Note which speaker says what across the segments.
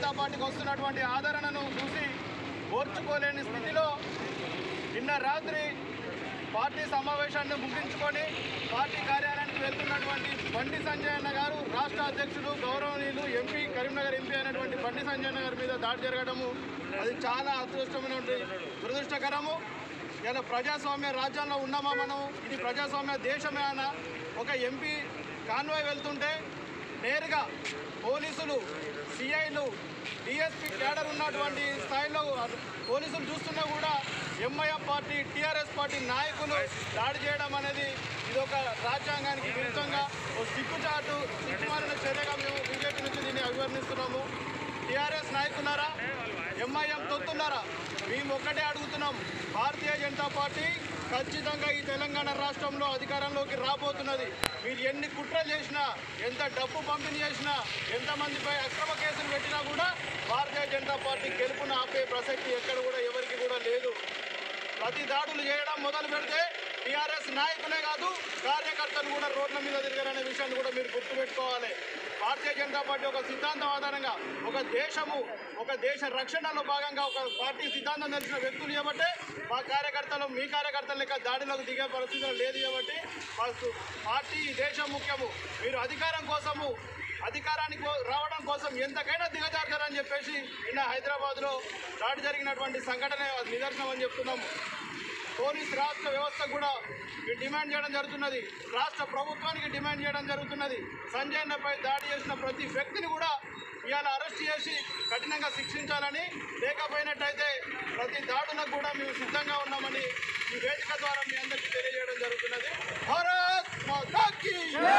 Speaker 1: జనతా పార్టీకి వస్తున్నటువంటి ఆదరణను చూసి ఓర్చుకోలేని స్థితిలో నిన్న రాత్రి పార్టీ సమావేశాన్ని ముగించుకొని పార్టీ కార్యాలయానికి వెళ్తున్నటువంటి బండి సంజయ్ అన్న గారు రాష్ట్ర అధ్యక్షుడు గౌరవనీయులు ఎంపీ కరీంనగర్ ఎంపీ అయినటువంటి బండి సంజయ్ అన్న గారి మీద దాడి జరగడము అది చాలా అదృష్టమైనటువంటి దురదృష్టకరము ఇలా ప్రజాస్వామ్య రాజ్యంలో ఉన్నామా మనం ఇది ప్రజాస్వామ్య దేశమే అన్న ఒక ఎంపీ కాన్వాయ్ వెళ్తుంటే నేరుగా పోలీసులు సిఐలు డిఎస్పీ క్యాడర్ ఉన్నటువంటి స్థాయిలో పోలీసులు చూస్తున్నా కూడా ఎంఐఎం పార్టీ టీఆర్ఎస్ పార్టీ నాయకులు దాడి చేయడం అనేది ఇది ఒక రాజ్యాంగానికి విరుద్ధంగా ఓ సిగ్గుచాటు సిగ్గుమాలిన చర్యగా మేము బీజేపీ నుంచి దీన్ని అభివర్ణిస్తున్నాము టీఆర్ఎస్ నాయకులారా ఎంఐఎం తొత్తున్నారా మేము ఒక్కటే అడుగుతున్నాం భారతీయ జనతా పార్టీ ఖచ్చితంగా ఈ తెలంగాణ రాష్ట్రంలో అధికారంలోకి రాబోతున్నది మీరు ఎన్ని కుట్రలు చేసినా ఎంత డబ్బు పంపిణీ చేసినా ఎంతమందిపై అక్రమ కేసులు పెట్టినా కూడా భారతీయ జనతా పార్టీ గెలుపును ఆపే ప్రసక్తి ఎక్కడ కూడా ఎవరికి కూడా లేదు ప్రతి దాడులు చేయడం మొదలు పెడితే టీఆర్ఎస్ నాయకులే కాదు కార్యకర్తలు కూడా రోడ్ల మీద తిరగారనే విషయాన్ని కూడా మీరు గుర్తుపెట్టుకోవాలి భారతీయ జనతా పార్టీ ఒక సిద్ధాంతం ఆధారంగా ఒక దేశము ఒక దేశ రక్షణలో భాగంగా ఒక పార్టీ సిద్ధాంతం తెలిసిన వ్యక్తులు కాబట్టి మా కార్యకర్తలు మీ కార్యకర్తల లెక్క దాడిలోకి దిగే పరిస్థితులు లేదు కాబట్టి మాకు పార్టీ ఈ దేశం ముఖ్యము మీరు అధికారం కోసము అధికారానికి రావడం కోసం ఎంతకైనా దిగజారుతారని చెప్పేసి నిన్న హైదరాబాద్లో దాడి జరిగినటువంటి సంఘటన నిదర్శనం అని చెప్తున్నాము పోలీస్ రాష్ట్ర వ్యవస్థ కూడా ఈ డిమాండ్ చేయడం జరుగుతున్నది రాష్ట్ర ప్రభుత్వానికి డిమాండ్ చేయడం జరుగుతున్నది సంజయ్ అన్నపై దాడి చేసిన ప్రతి వ్యక్తిని కూడా ఇవాళ అరెస్ట్ చేసి కఠినంగా శిక్షించాలని లేకపోయినట్టయితే ప్రతి దాడులకు కూడా మేము సిద్ధంగా ఉన్నామని ఈ వేదిక ద్వారా మీ అందరికీ తెలియజేయడం జరుగుతున్నది భారత్ మాతాకి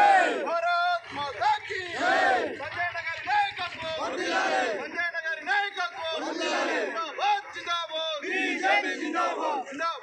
Speaker 1: భారత్ మాతాకి సంజయ్ అన్న గారి నాయకత్వం సంజయ్ అన్న గారి నాయకత్వం జిందాబాద్ జిందాబాద్ జిందాబాద్